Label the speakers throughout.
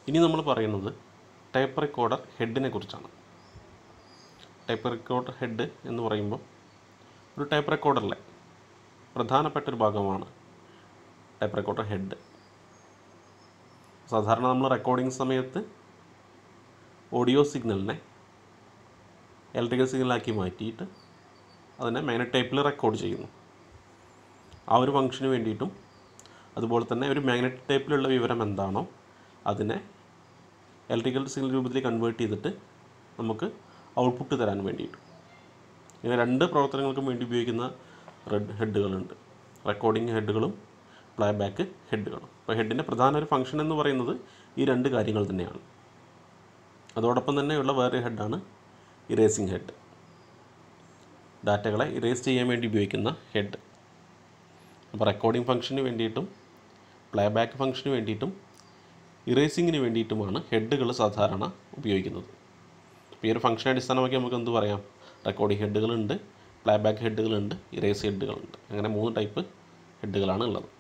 Speaker 1: ഇനി നമ്മൾ പറയുന്നത് ടൈപ്പ് റെക്കോർഡർ ഹെഡിനെ കുറിച്ചാണ് ടൈപ്പ് റെക്കോർഡർ ഹെഡ് എന്ന് പറയുമ്പോൾ ഒരു ടൈപ്പ് റെക്കോർഡറിലെ പ്രധാനപ്പെട്ട ഒരു ഭാഗമാണ് ടൈപ്പ് റെക്കോർഡർ ഹെഡ് സാധാരണ നമ്മൾ റെക്കോർഡിംഗ് സമയത്ത് ഓഡിയോ സിഗ്നലിനെ ഇലക്ട്രിക്കൽ സിഗ്നലാക്കി മാറ്റിയിട്ട് അതിനെ മാഗ്നറ്റ് ടൈപ്പിൽ റെക്കോർഡ് ചെയ്യുന്നു ആ ഒരു ഫംഗ്ഷന് വേണ്ടിയിട്ടും അതുപോലെ തന്നെ ഒരു മാഗ്നറ്റ് ടൈപ്പിലുള്ള വിവരം എന്താണോ അതിനെ ഇലക്ട്രിക്കൽ സിഗ്നൽ രൂപത്തിൽ കൺവേർട്ട് ചെയ്തിട്ട് നമുക്ക് ഔട്ട്പുട്ട് തരാൻ വേണ്ടിയിട്ടും ഇങ്ങനെ രണ്ട് പ്രവർത്തനങ്ങൾക്കും വേണ്ടി ഉപയോഗിക്കുന്ന റെഡ് ഹെഡുകളുണ്ട് റെക്കോർഡിംഗ് ഹെഡുകളും പ്ലേ ബാക്ക് ഹെഡുകളും അപ്പോൾ ഹെഡിൻ്റെ പ്രധാന ഒരു ഫംഗ്ഷൻ എന്ന് പറയുന്നത് ഈ രണ്ട് കാര്യങ്ങൾ തന്നെയാണ് അതോടൊപ്പം തന്നെയുള്ള വേറെ ഹെഡാണ് ഇറേസിംഗ് ഹെഡ് ഡാറ്റകളെ ഇറേസ് ചെയ്യാൻ വേണ്ടി ഉപയോഗിക്കുന്ന ഹെഡ് അപ്പോൾ റെക്കോർഡിംഗ് ഫംഗ്ഷന് വേണ്ടിയിട്ടും പ്ലേ ബാക്ക് ഫംഗ്ഷന് വേണ്ടിയിട്ടും ഇറേസിങ്ങിന് വേണ്ടിയിട്ടുമാണ് ഹെഡുകൾ സാധാരണ ഉപയോഗിക്കുന്നത് അപ്പോൾ ഈ ഒരു ഫംഗ്ഷൻ അടിസ്ഥാനമാക്കി നമുക്ക് എന്ത് പറയാം റെക്കോർഡിംഗ് ഹെഡുകളുണ്ട് പ്ലേ ബാക്ക് ഹെഡുകളുണ്ട് ഇറേസ് ഹെഡുകളുണ്ട് അങ്ങനെ മൂന്ന് ടൈപ്പ് ഹെഡുകളാണ് ഉള്ളത്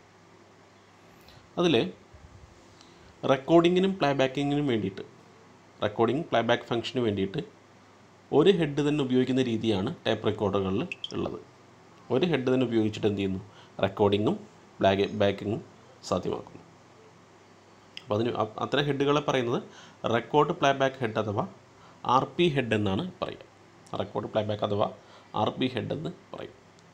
Speaker 1: അതിൽ റെക്കോർഡിങ്ങിനും പ്ലേ ബാക്കിങ്ങിനും വേണ്ടിയിട്ട് റെക്കോർഡിംഗ് പ്ലേ ബാക്ക് ഫംഗ്ഷന് വേണ്ടിയിട്ട് ഒരു ഹെഡ് തന്നെ ഉപയോഗിക്കുന്ന രീതിയാണ് ടൈപ്പ് റെക്കോർഡറുകളിൽ ഉള്ളത് ഒരു ഹെഡ് തന്നെ ഉപയോഗിച്ചിട്ട് എന്ത് ചെയ്യുന്നു റെക്കോർഡിങ്ങും ബ്ലാക്ക് ബാക്കിങ്ങും സാധ്യമാക്കുന്നു അപ്പോൾ അതിന് അ- അത്തരം ഹെഡുകളെ പറയുന്നത് റെക്കോർഡ് പ്ലേ ബാക്ക് ഹെഡ് അഥവാ ആർ പി ഹെഡ് എന്നാണ് പറയുക റെക്കോർഡ് പ്ലേ ബാക്ക് അഥവാ ആർ പി ഹെഡ് എന്ന് പറയും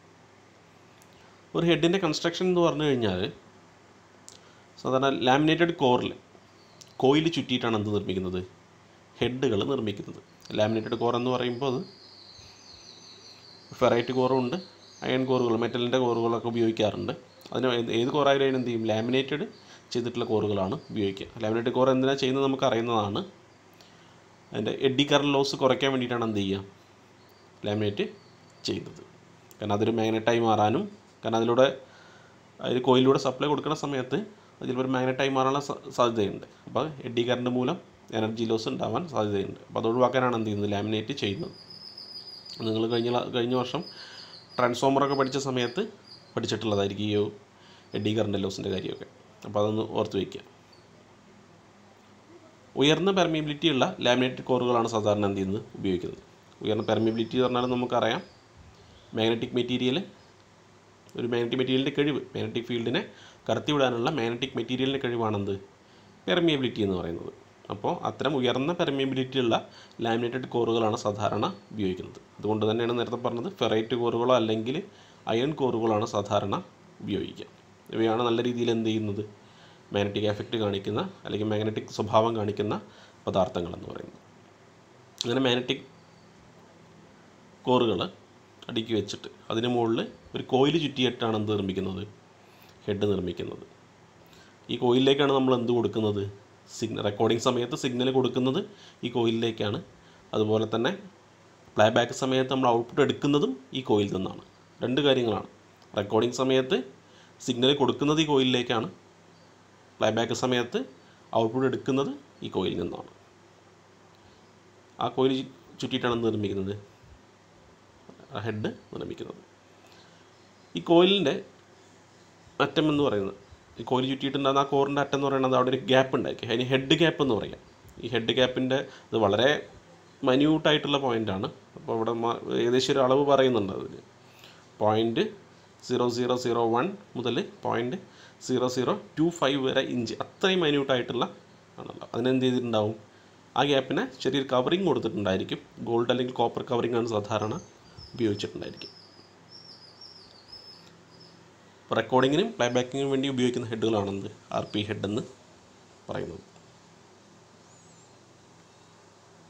Speaker 1: ഒരു ഹെഡിൻ്റെ കൺസ്ട്രക്ഷൻ എന്ന് പറഞ്ഞു കഴിഞ്ഞാൽ സാധാരണ ലാമിനേറ്റഡ് കോറിൽ കോയിൽ ചുറ്റിയിട്ടാണ് എന്ത് നിർമ്മിക്കുന്നത് ഹെഡുകൾ നിർമ്മിക്കുന്നത് ലാമിനേറ്റഡ് കോർ എന്ന് പറയുമ്പോൾ അത് ഫെറൈറ്റ് കോറുണ്ട് അയൺ കോറുകൾ മെറ്റലിൻ്റെ കോറുകളൊക്കെ ഉപയോഗിക്കാറുണ്ട് അതിന് ഏത് ഏത് കോറായാലും അതിന് എന്ത് ചെയ്യും ലാമിനേറ്റഡ് ചെയ്തിട്ടുള്ള കോറുകളാണ് ഉപയോഗിക്കുക ലാമിനേറ്റഡ് കോർ എന്തിനാണ് ചെയ്യുന്നത് നമുക്ക് അറിയുന്നതാണ് അതിൻ്റെ എഡി കറണ്ട് ലോസ് കുറയ്ക്കാൻ വേണ്ടിയിട്ടാണ് എന്ത് ചെയ്യുക ലാമിനേറ്റ് ചെയ്യുന്നത് കാരണം അതൊരു മാഗ്നറ്റായി മാറാനും കാരണം അതിലൂടെ അതിൽ കോയിലൂടെ സപ്ലൈ കൊടുക്കുന്ന സമയത്ത് അതിൽ ഒരു മാഗ്നറ്റായി മാറാനുള്ള സ- സാധ്യതയുണ്ട് അപ്പോൾ എഡി കറണ്ട് മൂലം എനർജി ലോസ് ഉണ്ടാവാൻ സാധ്യതയുണ്ട് അപ്പോൾ അത് ഒഴിവാക്കാനാണ് എന്ത് ചെയ്യുന്നത് ലാമിനേറ്റ് ചെയ്യുന്നത് നിങ്ങൾ കഴിഞ്ഞ ക്ലാ- കഴിഞ്ഞ വർഷം ട്രാൻസ്ഫോമറൊക്കെ പഠിച്ച സമയത്ത് പഠിച്ചിട്ടുള്ളതായിരിക്കും ഈ എഡി കറണ്ട് ലോസിൻ്റെ കാര്യമൊക്കെ അപ്പോൾ അതൊന്ന് ഓർത്ത് വയ്ക്കുക ഉയർന്ന പെർമിബിലിറ്റി ഉള്ള ലാമിനേറ്റഡ് കോറുകളാണ് സാധാരണ എന്ത് ചെയ്യുന്നത് ഉപയോഗിക്കുന്നത് ഉയർന്ന പെർമിബിലിറ്റി എന്ന് പറഞ്ഞാൽ നമുക്കറിയാം മാഗ്നറ്റിക് മെറ്റീരിയൽ ഒരു മാഗ്നറ്റിക് മെറ്റീരിയലിൻ്റെ കഴിവ് മാഗ്നറ്റിക് ഫീൽഡിനെ കടത്തിവിടാനുള്ള മാഗ്നറ്റിക് മെറ്റീരിയലിൻ്റെ കഴിവാണെന്ത് പെർമിയബിലിറ്റി എന്ന് പറയുന്നത് അപ്പോൾ അത്തരം ഉയർന്ന പെർമിയബിലിറ്റി ഉള്ള ലാമിനേറ്റഡ് കോറുകളാണ് സാധാരണ ഉപയോഗിക്കുന്നത് അതുകൊണ്ട് തന്നെയാണ് നേരത്തെ പറഞ്ഞത് ഫെറൈറ്റ് കോറുകളോ അല്ലെങ്കിൽ അയൺ കോറുകളാണ് സാധാരണ ഉപയോഗിക്കുക ഇവയാണ് നല്ല രീതിയിൽ എന്ത് ചെയ്യുന്നത് മാഗ്നറ്റിക് എഫക്റ്റ് കാണിക്കുന്ന അല്ലെങ്കിൽ മാഗ്നറ്റിക് സ്വഭാവം കാണിക്കുന്ന പദാർത്ഥങ്ങൾ എന്ന് പറയുന്നത് അങ്ങനെ മാഗ്നറ്റിക് കോറുകൾ അടുക്കി വെച്ചിട്ട് അതിന് മുകളിൽ ഒരു കോയിൽ ചുറ്റിയിട്ടാണ് എന്ത് നിർമ്മിക്കുന്നത് ഹെഡ് നിർമ്മിക്കുന്നത് ഈ കോയിലിലേക്കാണ് നമ്മൾ എന്ത് കൊടുക്കുന്നത് സിഗ്നൽ റെക്കോർഡിംഗ് സമയത്ത് സിഗ്നൽ കൊടുക്കുന്നത് ഈ കോയിലിലേക്കാണ് അതുപോലെ തന്നെ പ്ലേ ബാക്ക് സമയത്ത് നമ്മൾ ഔട്ട്പുട്ട് എടുക്കുന്നതും ഈ കോയിൽ നിന്നാണ് രണ്ട് കാര്യങ്ങളാണ് റെക്കോർഡിംഗ് സമയത്ത് സിഗ്നൽ കൊടുക്കുന്നത് ഈ കോയിലിലേക്കാണ് പ്ലേ ബാക്ക് സമയത്ത് ഔട്ട്പുട്ട് എടുക്കുന്നത് ഈ കോയിൽ നിന്നാണ് ആ കോയിൽ ചു- ചുറ്റിയിട്ടാണ് എന്ത് നിർമ്മിക്കുന്നത് ഹെഡ് നിർമ്മിക്കുന്നത് ഈ കോയിലിൻ്റെ അറ്റം എന്ന് പറയുന്നത് ഈ കോയിൽ ചുറ്റിയിട്ടുണ്ടാകുന്ന ആ കോറിൻ്റെ അറ്റം എന്ന് പറയുന്നത് അവിടെ ഒരു ഗ്യാപ്പ് ഉണ്ടാക്കി അതിന് ഹെഡ് ഗ്യാപ്പ് എന്ന് പറയാം ഈ ഹെഡ് ഗ്യാപ്പിൻ്റെ ഇത് വളരെ മന്യൂട്ടായിട്ടുള്ള പോയിൻ്റാണ് അപ്പോൾ ഇവിടെ മ- ഏകദേശം ഒരു അളവ് പറയുന്നുണ്ട് അതിൽ point zero zero zero one മുതൽ point zero zero two five വരെ ഇഞ്ച് അത്രയും മൈന്യൂട്ടായിട്ടുള്ള ആണല്ലോ അതിനെന്ത് ചെയ്തിട്ടുണ്ടാവും ആ ഗ്യാപ്പിന് ചെറിയൊരു കവറിങ് കൊടുത്തിട്ടുണ്ടായിരിക്കും ഗോൾഡ് അല്ലെങ്കിൽ കോപ്പർ കവറിങ് ആണ് സാധാരണ ഉപയോഗിച്ചിട്ടുണ്ടായിരിക്കും റെക്കോർഡിങ്ങിനും പ്ലേ ബാക്കിങ്ങിനും വേണ്ടി ഉപയോഗിക്കുന്ന ഹെഡുകളാണെന്ത് ആർ പി ഹെഡ് എന്ന് പറയുന്നത്